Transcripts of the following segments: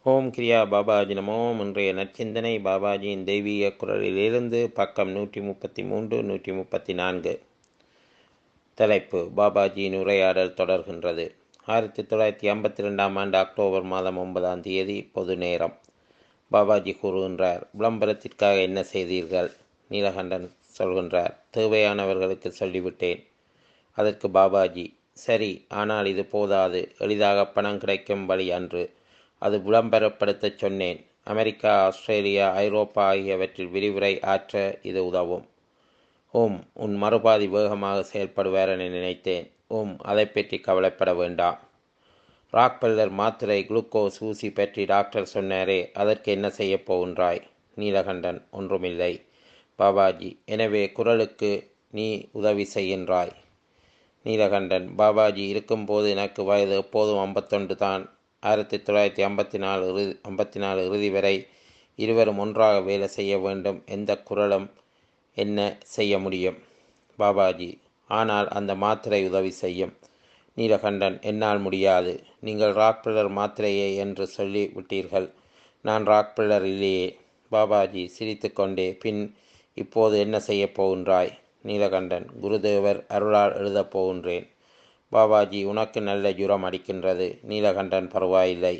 ஓம் கிரியா பாபாஜி நமோ இன்றைய நற்சிந்தனை பாபாஜியின் தெய்வீக குரலிலிருந்து பக்கம் நூற்றி முப்பத்தி மூன்று நூற்றி முப்பத்தி நான்கு தலைப்பு பாபாஜியின் உரையாடல் தொடர்கின்றது ஆயிரத்தி தொள்ளாயிரத்தி ஐம்பத்தி ரெண்டாம் ஆண்டு அக்டோபர் மாதம் ஒன்பதாம் தேதி பொது நேரம் பாபாஜி கூறுகின்றார் விளம்பரத்திற்காக என்ன செய்தீர்கள் நீலகண்டன் சொல்கின்றார் தேவையானவர்களுக்கு சொல்லிவிட்டேன் அதற்கு பாபாஜி சரி ஆனால் இது போதாது எளிதாக பணம் கிடைக்கும் வழி அன்று அது விளம்பரப்படுத்தச் சொன்னேன் அமெரிக்கா ஆஸ்திரேலியா ஐரோப்பா ஆகியவற்றில் விரிவுரை ஆற்ற இது உதவும் ஓம் உன் மறுபாதி வேகமாக செயல்படுவார் என நினைத்தேன் ஓம் அதை பற்றி கவலைப்பட வேண்டாம் ராக்பெல்லர் மாத்திரை குளுக்கோஸ் ஊசி பற்றி டாக்டர் சொன்னாரே அதற்கு என்ன செய்யப் போகின்றாய் நீலகண்டன் ஒன்றுமில்லை பாபாஜி எனவே குரலுக்கு நீ உதவி செய்கின்றாய் நீலகண்டன் பாபாஜி இருக்கும்போது எனக்கு வயது எப்போதும் ஐம்பத்தொன்று தான் ஆயிரத்தி தொள்ளாயிரத்தி ஐம்பத்தி நாலு இறுதி ஐம்பத்தி நாலு இறுதி வரை இருவரும் ஒன்றாக வேலை செய்ய வேண்டும் எந்த குரலும் என்ன செய்ய முடியும் பாபாஜி ஆனால் அந்த மாத்திரை உதவி செய்யும் நீலகண்டன் என்னால் முடியாது நீங்கள் ராக் பில்லர் மாத்திரையே என்று சொல்லி விட்டீர்கள் நான் ராக் பில்லர் இல்லையே பாபாஜி சிரித்துக்கொண்டே பின் இப்போது என்ன செய்யப் போகின்றாய் நீலகண்டன் குருதேவர் அருளால் எழுதப் போகின்றேன் பாபாஜி உனக்கு நல்ல ஜுரம் அடிக்கின்றது நீலகண்டன் பரவாயில்லை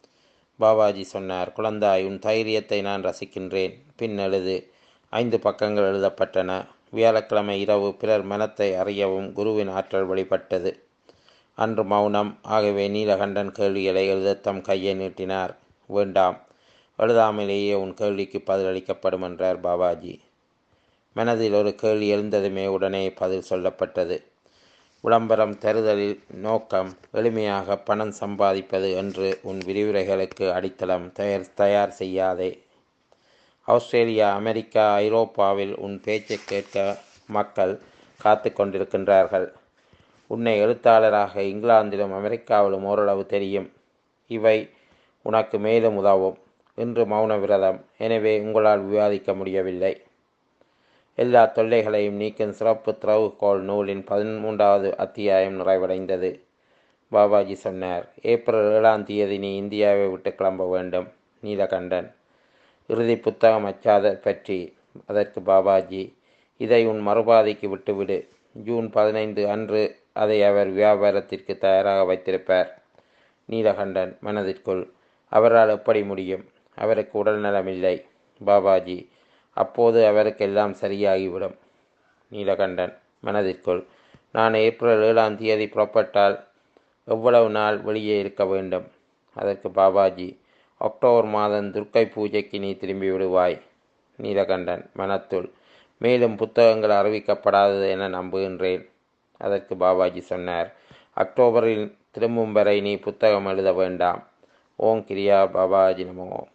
பாபாஜி சொன்னார் குழந்தாய் உன் தைரியத்தை நான் ரசிக்கின்றேன் பின் எழுது ஐந்து பக்கங்கள் எழுதப்பட்டன வியாழக்கிழமை இரவு பிறர் மனத்தை அறியவும் குருவின் ஆற்றல் வெளிப்பட்டது அன்று மௌனம் ஆகவே நீலகண்டன் கேள்விகளை எழுத தம் கையை நீட்டினார் வேண்டாம் எழுதாமலேயே உன் கேள்விக்கு பதிலளிக்கப்படும் என்றார் பாபாஜி மனதில் ஒரு கேள்வி எழுந்ததுமே உடனே பதில் சொல்லப்பட்டது விளம்பரம் தருதலில் நோக்கம் எளிமையாக பணம் சம்பாதிப்பது என்று உன் விரிவுரைகளுக்கு அடித்தளம் தயார் தயார் செய்யாதே ஆஸ்திரேலியா அமெரிக்கா ஐரோப்பாவில் உன் பேச்சை கேட்க மக்கள் காத்து கொண்டிருக்கின்றார்கள் உன்னை எழுத்தாளராக இங்கிலாந்திலும் அமெரிக்காவிலும் ஓரளவு தெரியும் இவை உனக்கு மேலும் உதவும் இன்று மௌன விரதம் எனவே உங்களால் விவாதிக்க முடியவில்லை எல்லா தொல்லைகளையும் நீக்கும் சிறப்பு திறவுகோள் நூலின் பதிமூன்றாவது அத்தியாயம் நிறைவடைந்தது பாபாஜி சொன்னார் ஏப்ரல் ஏழாம் தேதி நீ இந்தியாவை விட்டு கிளம்ப வேண்டும் நீலகண்டன் இறுதி புத்தகம் அச்சாத பற்றி அதற்கு பாபாஜி இதை உன் மறுபாதைக்கு விட்டுவிடு ஜூன் பதினைந்து அன்று அதை அவர் வியாபாரத்திற்கு தயாராக வைத்திருப்பார் நீலகண்டன் மனதிற்குள் அவரால் எப்படி முடியும் அவருக்கு உடல் நலமில்லை பாபாஜி அப்போது அவருக்கெல்லாம் சரியாகிவிடும் நீலகண்டன் மனதிற்குள் நான் ஏப்ரல் ஏழாம் தேதி புறப்பட்டால் எவ்வளவு நாள் வெளியே இருக்க வேண்டும் அதற்கு பாபாஜி அக்டோபர் மாதம் துர்க்கை பூஜைக்கு நீ திரும்பி விடுவாய் நீலகண்டன் மனத்துள் மேலும் புத்தகங்கள் அறிவிக்கப்படாதது என நம்புகின்றேன் அதற்கு பாபாஜி சொன்னார் அக்டோபரில் திரும்பும் வரை நீ புத்தகம் எழுத வேண்டாம் ஓம் கிரியா பாபாஜி நமோ